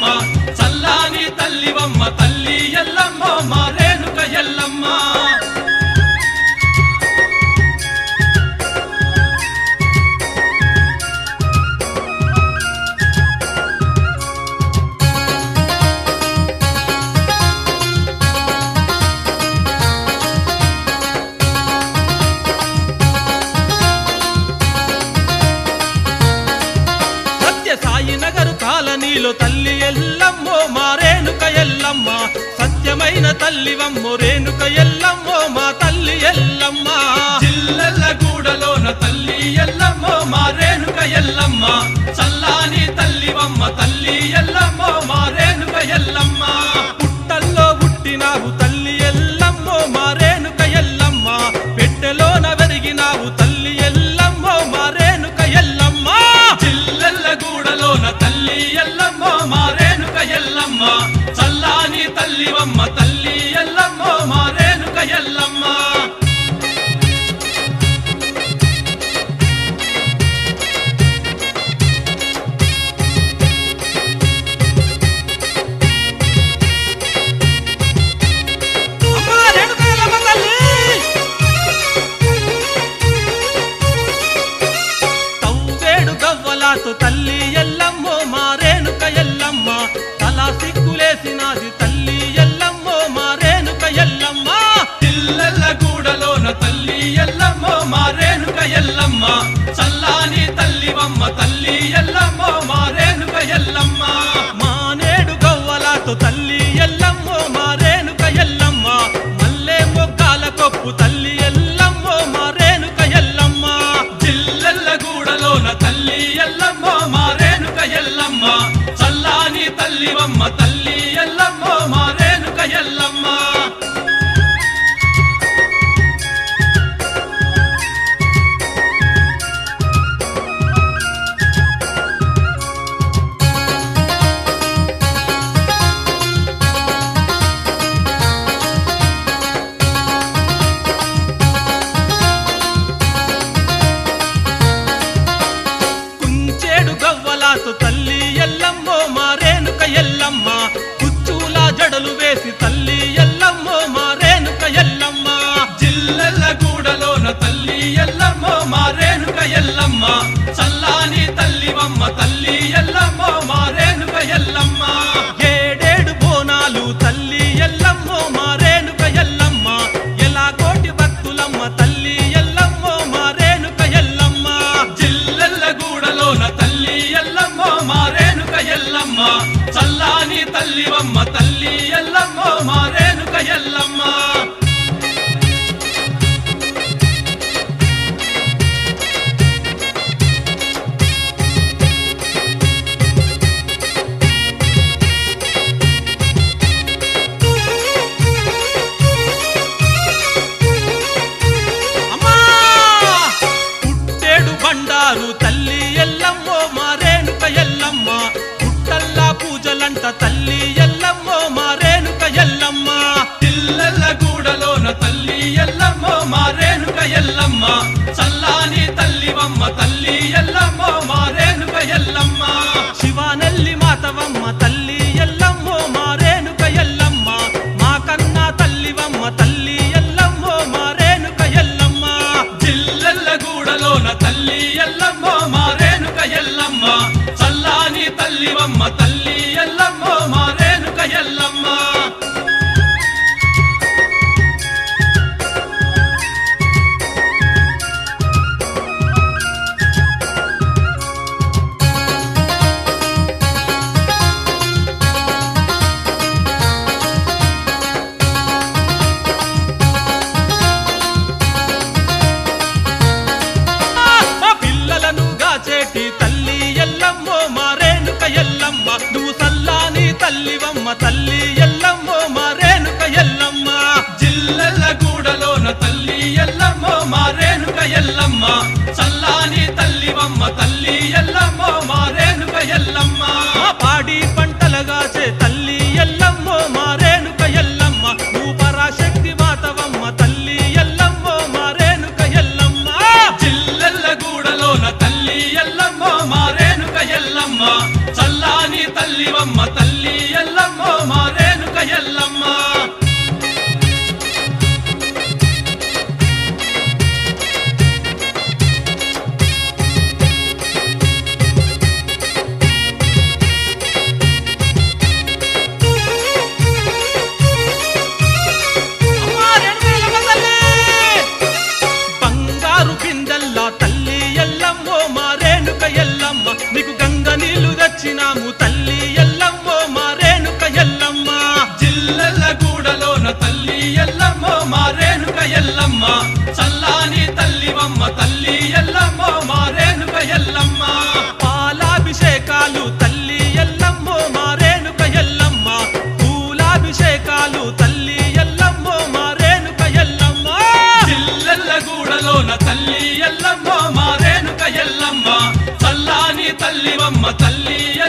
చల్లాని తల్లివమ్మ తల్లి ఎల్లమ్మ మా రేణుక ఎల్లమ్మ సత్య సాయి నగరు కాలనీలో తల్లి ఎల్లమ్మో మా రేణుక ఎల్లమ్మ సత్యమైన తల్లివమ్మో రేణుక ఎల్లమ్మో మా తల్లి ఎల్లమ్మ జిల్లెల్ల గూడలోన తల్లి ఎల్లమ్మో మా రేణుక ఎల్లమ్మ చల్లాని తల్లివమ్మ తల్లి ఎల్లమ్మో మా రేణుక ఎల్లమ్మ పుట్టల్లో పుట్టినావు తల్లి ఎల్లమ్మో మా రేణుక ఎల్లమ్మ పెట్టెలోన వెరిగినావు తల్లి ఎల్లమ్మో మా రేణుక ఎల్లమ్మ చిల్లెల్ల గూడలోన తల్లి ఎల్లమ్మ మా రేణుక ఎల్లమ్మ చల్లాని తల్లివమ్మ తల్లి ఎల్లమ్మ మా రేణుక ఎల్లమ్మ అమ్మా రేణుక ఎల్లమ్మ తల్లి తవ్వేడు గవ్వలాతో తల్లి ఎల్లమ్మో మా రేణుక ఎల్లమ్మ తల సిగ్గులేసినది తల్లి ఎల్లమ్మో మా రేణుక ఎల్లమ్మ పిల్లల గూడలోన తల్లి ఎల్లమ్మో మా రేణుక ఎల్లమ్మ చల్లాని తల్లివమ్మ తల్లి ఎల్లమ్మో మా రేణుక ఎల్లమ్మ మానేడు గవ్వలాతో తల్లి ఎల్లమ్మో మా రేణుక ఎల్లమ్మ మల్లె మొగ్గాల కొప్పు తల్లి ఎల్లమ్మో మా రేణుక ఎల్లమ్మ జిల్లెల్ల గూడలోన తల్లి ఎల్లమ్మ మా రేణుక ఎల్లమ్మ చల్లాని తల్లివమ్మ తల్లి ఎల్లమ్మ మా రేణుక ఎల్లమ్మ కుంచేడు గవ్వలాతో తల్లి ఎల్లమ్మో మా రేణుక ఎల్లమ్మ కుచ్చూల జడలు వేసి తల్లి ఎల్లమ్మో మా రేణుక ఎల్లమ్మ జిల్లెల్ల గూడలోన తల్లి ఎల్లమ్మో మా రేణుక ఎల్లమ్మ చల్లాని తల్లివమ్మ తల్లి ఎల్లమ్మో మా రేణుక ఎల్లమ్మ ఏడేడు బోనాలు తల్లి ఎల్లమ్మో మా రేణుక ఎల్లమ్మ ఎలా కోటి భక్తులమ్మ తల్లి ఎల్లమ్మో మా రేణుక ఎల్లమ్మ జిల్లెల్ల గూడలోన తల్లి ఎల్లమ్మో మా రేణుక ఎల్లమ్మ చల్లాని తల్లివమ్మ తల్లి ఎల్లమ్మో మా రేణుక ఎల్లమ్మ అమ్మా పుట్టేడు బండారు తల్లి ఎల్లమ్మో మా రేణుక ఎల్లమ్మ పుట్టల్లా పూజలంట తల్లి ఎల్లమ్మో మా రేణుక ఎల్లమ్మ పిల్లల గూడలోన తల్లి ఎల్లమ్మో మా రేణుక ఎల్లమ్మ చల్లాని తల్లివమ్మ తల్లి ఎల్లమ్మో మా రేణుక ఎల్లమ్మ శివానల్లి మాతవమ్మ తల్లి ఎల్లమ్మో మా రేణుక ఎల్లమ్మ మా కన్నా తల్లివమ్మ తల్లి ఎల్లమ్మో మా రేణుక ఎల్లమ్మ జిల్లెల్ల గూడలోన తల్లి ఎల్లమ్మో మా రేణుక ఎల్లమ్మ చల్లాని తల్లివమ్మ తల్లి ఎల్లమ్మో మా రేణుక ఎల్లమ్మ మా పిల్లలను గాచేటి తల్లి ఎల్లమ్మో మా రేణుక ఎల్లమ్మ నువ్వు సల్లాని తల్లివమ్మ తల్లి ఎల్లమ్మో మా రేణుక ఎల్లమ్మ జిల్లెల్ల గూడలోన తల్లి ఎల్లమ్మో మా రేణుక ఎల్లమ్మ చల్లాని తల్లివమ్మ తల్లి ఎల్లమ్మో మా రేణుక ఎల్లమ్మ మా పాడి పంటలగాచే తల్లి ఎల్లమ్మో మా రేణుక ఎల్లమ్మ నువ్వు పరాశక్తి మాతవమ్మ తల్లి ఎల్లమ్మో మా రేణుక ఎల్లమ్మ జిల్లెల్ల గూడలోన తల్లి ఎల్లమ్మో మా రేణుక ఎల్లమ్మ చల్లాని తల్లివమ్మ తల్లి తల్లివమ్మ తల్లి